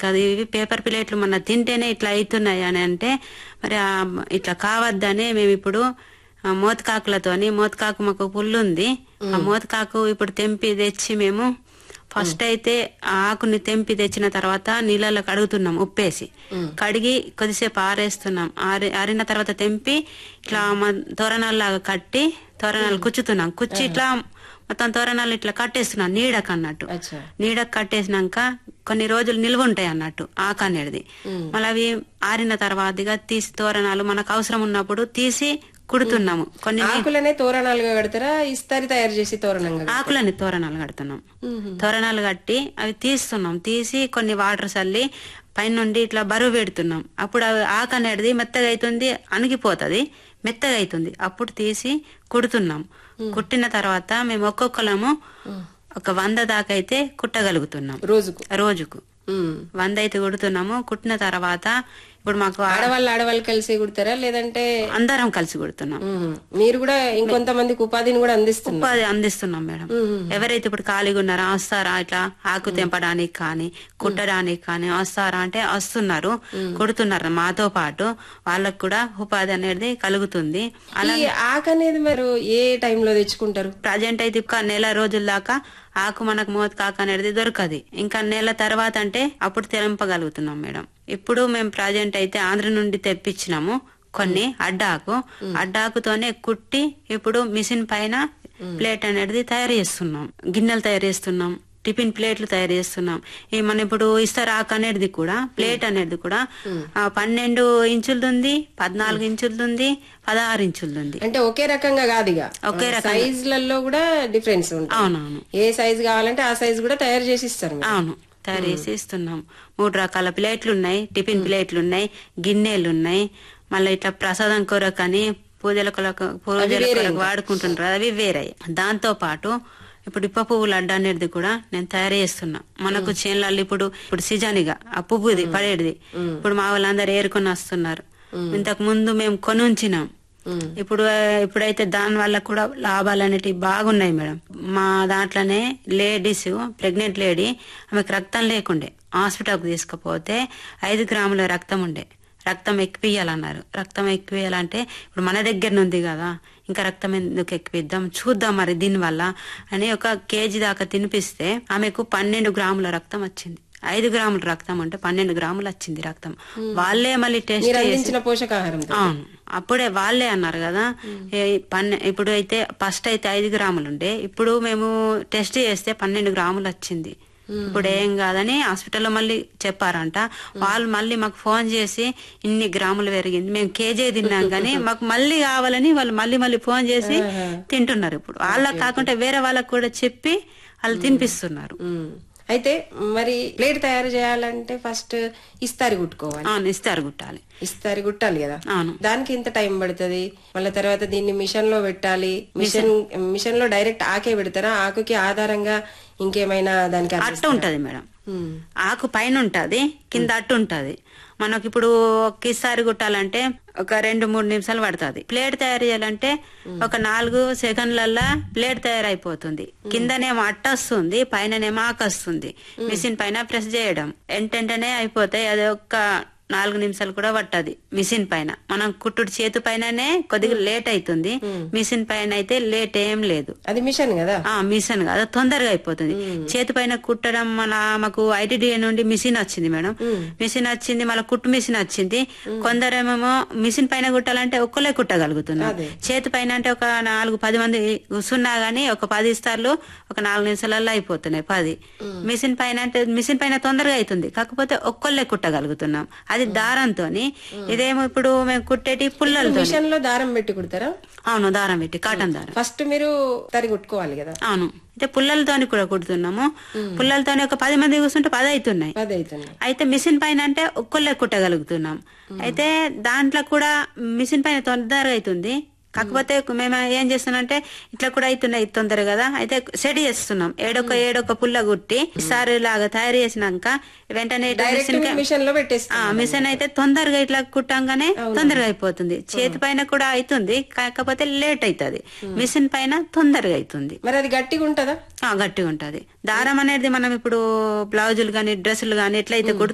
కాదు ఇవి పేపర్ ప్లేట్లు మన తింటేనే ఇట్లా అవుతున్నాయి అని అంటే మరి ఆ ఇట్లా కావద్దని మేము ఇప్పుడు ఆ మోతకాకులతోని మోతకాకు మాకు పుల్లు ఉంది ఆ మోతకాకు ఇప్పుడు తెంపి తెచ్చి మేము ఫస్ట్ అయితే ఆ ఆకుని తెంపి తెచ్చిన తర్వాత నీళ్ళలో కడుగుతున్నాం ఉప్పేసి కడిగి కొద్దిసేపు ఆరేస్తున్నాం ఆరి ఆరిన తర్వాత తెంపి ఇట్లా మ- తోరణాల్లాగా కట్టి తోరణాలు కుచ్చుతున్నాం కుచ్చి ఇట్లా మొత్తం తోరణాలు ఇట్లా కట్టేస్తున్నాం నీడకు అన్నట్టు అచ్చా నీడకు కట్టేసినాక కొన్ని రోజులు నిల్వ ఉంటాయి అన్నట్టు ఆకు అనేది మళ్ళీ అవి ఆరిన తర్వాతగా తీసి తోరణాలు మనకు అవసరం ఉన్నప్పుడు తీసి కుడుతున్నాము కొన్ని ఆకులనే తోరణాలుగా కడతారా ఇస్తారి తయారు చేసి తోరణంగా ఆకులని తోరణాలు కడుతున్నాం తోరణాలు కట్టి అవి తీస్తున్నాం తీసి కొన్ని వాటర్ చల్లి పైనుండి ఇట్లా బరువు పెడుతున్నాం అప్పుడు అవి ఆకు అనేది మెత్తగా అవుతుంది అణిగిపోతుంది మెత్తగా అవుతుంది అప్పుడు తీసి కుడుతున్నాం కుట్టిన తర్వాత మేము ఒక్కొక్కలము ఒక వంద దాకా అయితే కుట్టగలుగుతున్నాం రోజుకు రోజుకు ఉమ్. వంద అయితే కుడుతున్నాము కుట్టిన తర్వాత ఇప్పుడు మాకు ఆ- ఆడవాళ్ళు ఆడవాళ్ళు కలిసి కుడతారా లేదంటే అందరం కలిసి కుడుతున్నాం ఉమ్, మీరు కూడా ఇంకొంతమందికి ఉపాధిని కూడా అందిస్తున్నారు ఉపాధి అందిస్తున్నాం మేడం ఎవరైతే ఇప్పుడు ఖాళీగా ఉన్నారో వస్తారా ఇట్లా ఆకు తెంపడానికి కానీ కుట్టడానికి కానీ వస్తారా అంటే వస్తున్నారు కుడుతున్నారు మాతో పాటు వాళ్ళకు కూడా ఉపాధి అనేది కలుగుతుంది అలా ఈ ఆకు అనేది మరి ఏ టైంలో తెచ్చుకుంటారు ప్రజెంట్ అయితే ఇంకా నెల రోజుల దాకా ఆకు మనకు మోత కాక అనేది దొరకదు ఇంకా నెల తర్వాత అంటే అప్పుడు తెంపగలుగుతున్నాం మేడం ఇప్పుడు మేము ప్రజెంట్ అయితే ఆంధ్ర నుండి తెప్పించినాము కొన్ని అడ్డాకు అడ్డాకుతోనే కుట్టి ఇప్పుడు మిషన్ పైన ప్లేట్ అనేది తయారు చేస్తున్నాం గిన్నెలు తయారు చేస్తున్నాం టిఫిన్ ప్లేట్లు తయారు చేస్తున్నాం ఈ మన ఇప్పుడు ఇస్తారు ఆకు అనేది కూడా ప్లేట్ అనేది కూడా ఆ, పన్నెండు ఇంచులది ఉంది పద్నాలుగు ఇంచులది ఉంది పదహారు ఇంచులది ఉంది అంటే ఒకే రకంగా కాదు ఇక ఒకే రకంగా. సైజులలో కూడా డిఫరెన్స్ ఉంటుంది అవునవును ఏ సైజ్ కావాలంటే ఆ సైజ్ కూడా తయారు చేసి ఇస్తారు మీరు. అవును తయారు చేసి ఇస్తున్నాం మూడు రకాల ప్లేట్లు ఉన్నాయి టిఫిన్ ప్లేట్లు ఉన్నాయి గిన్నెలు ఉన్నాయి మళ్ళీ ఇట్లా ప్రసాదం కొరకని పూజల కొరకు పూజల కొరకు వాడుకుంటుంటారు అవి వేరే దాంతో పాటు ఇప్పుడు ఇప్ప పువ్వులు అడ్డ అనేది కూడా నేను తయారు చేస్తున్నా మనకు చేనులలో ఇప్పుడు ఇప్పుడు సిజానిగా ఆ పువ్వుది పడేది ఇప్పుడు మా వాళ్ళందరూ ఏరుకొని వస్తున్నారు ఇంతకు ముందు మేము కొని ఉంచినాం ఇప్పుడు ఆ, ఇప్పుడైతే దాని వల్ల కూడా లాభాలు అనేటివి బాగున్నాయి మేడం మా దాంట్లోనే లేడీస్ ప్రెగ్నెంట్ లేడీ ఆమెకు రక్తం లేకుండే హాస్పిటల్కి తీసుకుపోతే ఐదు గ్రాముల రక్తం ఉండే రక్తం ఎక్కిపియాలన్నారు రక్తం ఎక్కిపియాలంటే ఇప్పుడు మన దగ్గర ఉంది కదా ఇంకా రక్తం ఎందుకు ఎక్కిపిద్దాం చూద్దాం మరి దీనివల్ల అని ఒక కేజీ దాకా తినిపిస్తే ఆమెకు పన్నెండు గ్రాముల రక్తం వచ్చింది ఐదు గ్రాముల రక్తం అంటే పన్నెండు గ్రాములు వచ్చింది రక్తం వాళ్ళే మళ్ళీ టెస్ట్ మీరు చేసి అందించిన పోషకాహారం అవును అప్పుడే వాళ్ళే అన్నారు కదా ఏ పన్నె ఇప్పుడు అయితే ఫస్ట్ అయితే ఐదు గ్రాములు ఉండే ఇప్పుడు మేము టెస్ట్ చేస్తే పన్నెండు గ్రాములు వచ్చింది ఇప్పుడు ఏం కాదని హాస్పిటల్లో మళ్ళీ చెప్పారంట వాళ్ళు మళ్ళీ మాకు ఫోన్ చేసి ఇన్ని గ్రాములు పెరిగింది మేము కేజీ తిన్నాం కానీ మాకు మళ్ళీ కావాలని వాళ్ళు మళ్ళీ మళ్ళీ ఫోన్ చేసి తింటున్నారు ఇప్పుడు వాళ్ళకి కాకుండా వేరే వాళ్ళకి కూడా చెప్పి వాళ్ళు తినిపిస్తున్నారు ఉమ్. అయితే మరి ప్లేట్ తయారు చేయాలంటే ఫస్ట్ ఇస్తారి కుట్టుకోవాలి అవును ఇస్తారు గుట్టాలి ఇస్తారి కుట్టాలి కదా అవును దానికి ఇంత టైం పడుతుంది మళ్ళీ తర్వాత దీన్ని మిషన్ లో పెట్టాలి మిషన్ మిషన్ లో డైరెక్ట్ ఆకే పెడతారా ఆకుకి ఆధారంగా ఇంకేమైనా దానికి అర్థం- అట్టు ఉంటది మేడం ఉమ్. ఆకు పైన ఉంటది కింద అట్టు ఉంటది మనకి ఇప్పుడు ఒకేసారి కుట్టాలంటే ఒక రెండు మూడు నిమిషాలు పడుతుంది ప్లేట్ తయారు చేయాలంటే ఒక నాలుగు సెకండ్లల్లా ప్లేట్ తయారైపోతుంది కిందనేమో అట్ట వస్తుంది పైననేమో ఆకు వస్తుంది మిషన్ పైన ప్రెస్ చేయడం ఎంటెంటనే అయిపోతాయి అది ఒక నాలుగు నిమిషాలు కూడా పట్టది మిషన్ పైన మనం కుట్టుడు చేతి పైననే కొద్దిగా లేట్ అవుతుంది మిషన్ పైన అయితే లేట్ ఏం లేదు అది మిషన్ కదా ఆ మిషన్ కాదు తొందరగా అయిపోతుంది చేతి పైన కుట్టడం మన మాకు ఐటీడీఏ నుండి మిషన్ వచ్చింది మేడం మిషన్ వచ్చింది మళ్ళీ కుట్టు మిషన్ వచ్చింది కొందరేమో మిషన్ పైన కుట్టాలంటే ఒక్కలే కుట్టగలుగుతున్నారు అదే. చేతి పైన అంటే ఒక నాలుగు పది మంది కూర్చున్నా గానీ ఒక పది ఇస్తార్లు ఒక నాలుగు నిమిషాలలో అయిపోతున్నాయి పది మిషన్ పైన అంటే మిషన్ పైన తొందరగా అవుతుంది కాకపోతే ఒక్కళ్ళే కుట్టగలుగుతున్నాం అది దారంతో ఇదేమో ఇప్పుడు మేము కుట్టేటి పుల్లలతో మిషన్ లో దారం పెట్టి కుడతారా అవును దారం పెట్టి కాటన్ దారం ఫస్ట్ మీరు తరి కుట్టుకోవాలి కదా అవును అయితే పుల్లలతోని కూడా కుడుతున్నాము పుల్లలతోని ఒక పది మంది కూర్చుంటే పది అవుతున్నాయి పది అవుతుంది అయితే మిషన్ పైన అంటే ఒక్కళ్ళే కుట్టగలుగుతున్నాం అయితే దాంట్లో కూడా మిషన్ పైన తొందరగా అవుతుంది కాకపోతే మేము ఏం చేస్తున్నామంటే ఇట్లా కూడా అవుతున్నాయి తొందరగా కదా అయితే సెట్ చేస్తున్నాం ఏడొక ఏడొక పుల్ల కుట్టి సారి లాగా తయారు చేసినాక వెంటనే ఇట్లా డైరెక్ట్ మిషన్ కి- మిషన్ లో పెట్టేస్తా ఆ మిషన్ అయితే తొందరగా ఇట్లా కుట్టంగానే తొందరగా అయిపోతుంది చేతి పైన కూడా అవుతుంది కాకపోతే లేట్ అవుతుంది మిషన్ పైన తొందరగా అవుతుంది మరి అది గట్టిగా ఉంటదా ఆ, గట్టిగా ఉంటది దారం అనేది మనం ఇప్పుడు బ్లౌజులు గాని డ్రెస్సులు గాని ఎట్లయితే కుడుతున్నామో